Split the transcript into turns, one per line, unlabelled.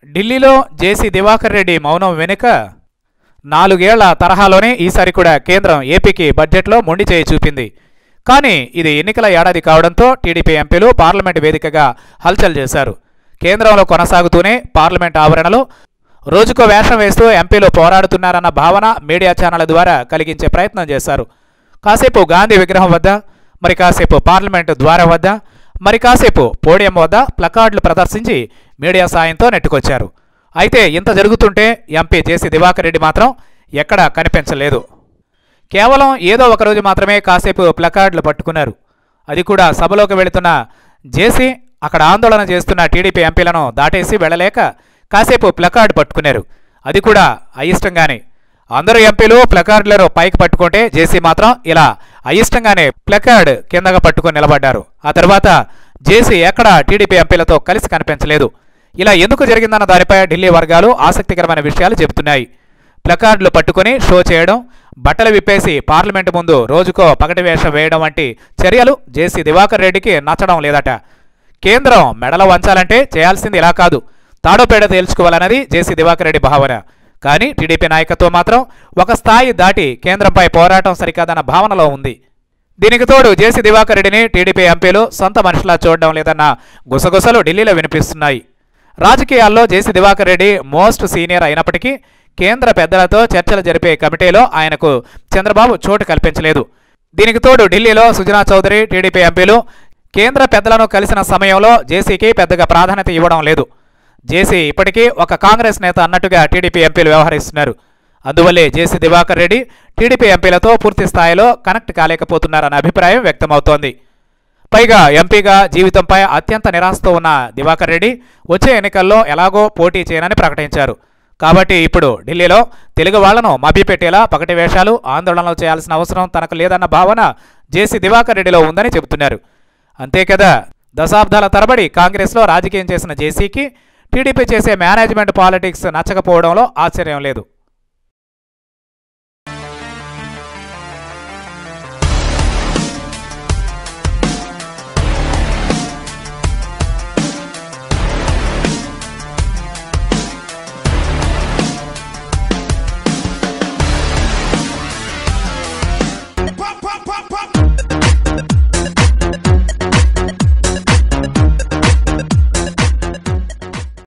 ఢిల్లీలో జేసీ దివాకర్ రెడ్డి మౌనం వెనుక నాలుగేళ్ల తరహాలోనే ఈసారి కూడా కేంద్రం ఏపీకి బడ్జెట్లో మొండి చేయి చూపింది కానీ ఇది ఎన్నికల ఏడాది కావడంతో టీడీపీ ఎంపీలు పార్లమెంట్ వేదికగా హల్చల్ చేశారు కేంద్రంలో కొనసాగుతూనే పార్లమెంట్ ఆవరణలో రోజుకో వేషం వేస్తూ ఎంపీలు పోరాడుతున్నారన్న భావన మీడియా ఛానళ్ల ద్వారా కలిగించే ప్రయత్నం చేశారు కాసేపు గాంధీ విగ్రహం వద్ద మరి కాసేపు పార్లమెంటు ద్వారం వద్ద మరి కాసేపు పోడియం వద్ద ప్లకార్డులు ప్రదర్శించి మీడియా సాయంతో నెట్టుకొచ్చారు అయితే ఇంత జరుగుతుంటే ఎంపీ జేసీ దివాకర్ రెడ్డి మాత్రం ఎక్కడా కనిపించలేదు కేవలం ఏదో ఒక రోజు మాత్రమే కాసేపు ప్లకార్డులు పట్టుకున్నారు అది కూడా సభలోకి వెళుతున్న జేసీ అక్కడ ఆందోళన చేస్తున్న టీడీపీ ఎంపీలను దాటేసి వెళ్ళలేక కాసేపు ప్లకార్డు పట్టుకున్నారు అది కూడా అయిష్టంగానే అందరూ ఎంపీలు ప్లకార్డులను పైకి పట్టుకుంటే జేసీ మాత్రం ఇలా అయిష్టంగానే ప్లకార్డ్ కిందగా పట్టుకొని నిలబడ్డారు ఆ తర్వాత జేసీ ఎక్కడ టీడీపీ ఎంపీలతో కలిసి కనిపించలేదు ఇలా ఎందుకు జరిగిందన్న దానిపై ఢిల్లీ వర్గాలు ఆసక్తికరమైన విషయాలు చెబుతున్నాయి ప్లకార్డులు పట్టుకుని షో చేయడం బట్టలు విప్పేసి పార్లమెంటు ముందు రోజుకో పగటి వేషం వేయడం వంటి చర్యలు జేసీ దివాకర్ రెడ్డికి నచ్చడం లేదట కేంద్రం మెడల వంచాలంటే చేయాల్సింది ఇలా కాదు తాడోపేడ తేల్చుకోవాలన్నది జేసీ దివాకర్ రెడ్డి భావన కానీ టీడీపీ నాయకత్వం మాత్రం ఒక స్థాయి దాటి కేంద్రంపై పోరాటం సరికాదన్న భావనలో ఉంది దీనికి తోడు జేసీ దివాకర్ రెడ్డిని టీడీపీ ఎంపీలు సొంత మనుషులా చూడడం లేదన్న గుసగుసలు ఢిల్లీలో వినిపిస్తున్నాయి రాజకీయాల్లో జేసీ దివాకర్ రెడ్డి మోస్ట్ సీనియర్ అయినప్పటికీ కేంద్ర పెద్దలతో చర్చలు జరిపే కమిటీలో ఆయనకు చంద్రబాబు చోటు కల్పించలేదు దీనికి తోడు ఢిల్లీలో సుజనా చౌదరి టీడీపీ ఎంపీలు కేంద్ర పెద్దలను కలిసిన సమయంలో జేసీకి పెద్దగా ప్రాధాన్యత ఇవ్వడం లేదు జేసీ ఇప్పటికీ ఒక కాంగ్రెస్ నేత అన్నట్టుగా టీడీపీ ఎంపీలు వ్యవహరిస్తున్నారు అందువల్లే జేసీ దివాకర్ రెడ్డి టీడీపీ ఎంపీలతో పూర్తి స్థాయిలో కనెక్ట్ కాలేకపోతున్నారన్న అభిప్రాయం వ్యక్తమవుతోంది పైగా ఎంపీగా జీవితంపై అత్యంత నిరాశతో ఉన్న దివాకర్ రెడ్డి వచ్చే ఎన్నికల్లో ఎలాగో పోటీ చేయనని ప్రకటించారు కాబట్టి ఇప్పుడు ఢిల్లీలో తెలుగు వాళ్లను మభ్యపెట్టేలా పగటి వేషాలు ఆందోళనలు చేయాల్సిన అవసరం తనకు లేదన్న భావన జేసీ దివాకర్ రెడ్డిలో ఉందని చెబుతున్నారు అంతే కదా దశాబ్దాల తరబడి కాంగ్రెస్లో రాజకీయం చేసిన జేసీకి టీడీపీ చేసే మేనేజ్మెంట్ పాలిటిక్స్ నచ్చకపోవడంలో ఆశ్చర్యం లేదు